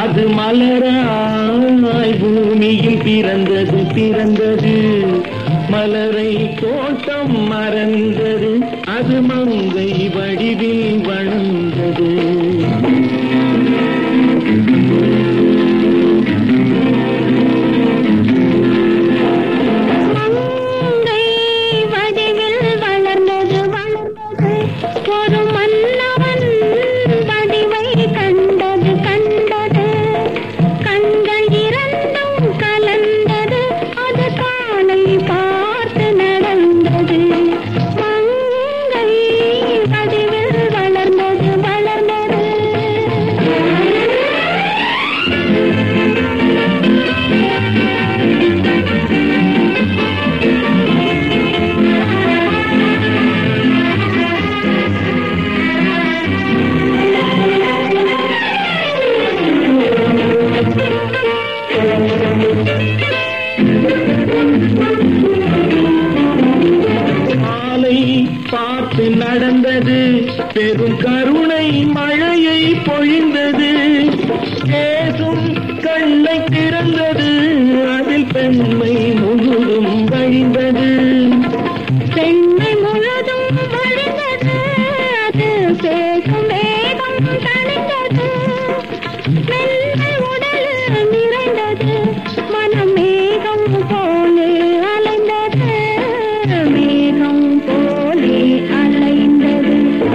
அது மலராய் பூமியில் பிறந்தது பிறந்தது மலரை தோட்டம் மறந்தது அது மங்கை வடிவில் வளர்ந்தது மங்கை வடிவில் வளர்ந்தது வளர்ந்தது ஒரு மன்னவன் வடிவை கண்டது கண்டது கண்கள் இரண்டும் கலந்தது அது காலை பார்த்து நடந்தது மங்கை வடிவில் வளர்ந்தது வளர்ந்தது மாலை பார்த்து நடந்தது பெரும் கருணை மழையை பொழிந்தது பேசும் கண்ணை திறந்தது அதில் பெண்மை முழுதும் வழிந்தது பெண்மை முழுதும் வழிந்தது அது பேசும் வேகம் தணிந்தது மென்மை உடல் நிறைந்தது மனம் மேகம் போலே அலைந்தது மேகம் போலே அலைந்தது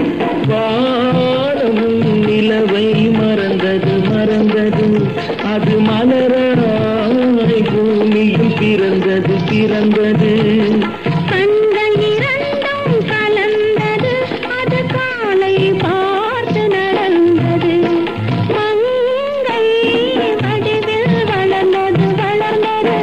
வானம் நிலவை மறந்தது மறந்தது அது மலராய் பூமியில் பிறந்தது பிறந்தது கண்கள் இரண்டும் கலந்தது அது காலை பார்த்து நடந்தது மங்கை வடிவில் வளர்ந்தது வளர்ந்தது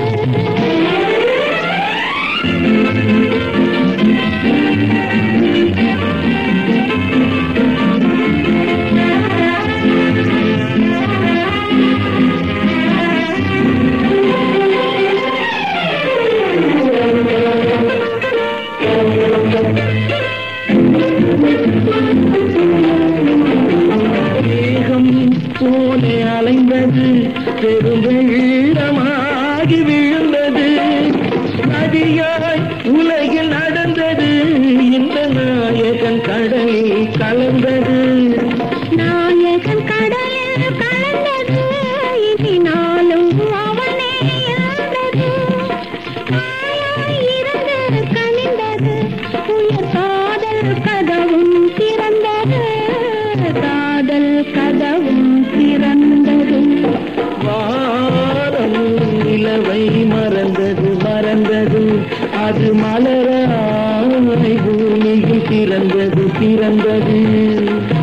மேகம் போலே அலைந்தது பெருவெள்ளமாகி விழுந்தது நதியாய் உலகில் நடந்தது இந்த நாயகன் கடலில் கலந்தது நாயகன் கடலில் கலந்தது இனினாலும் அவனே இருந்தது காயாய் இருந்து கனிந்தது உயர் காதல் கதவும் திறந்தது காதல் கதவும் திறந்தது வாரம் நிலவை மறந்தது மறந்தது அது மலராய் பூமியில் பிறந்தது பிறந்தது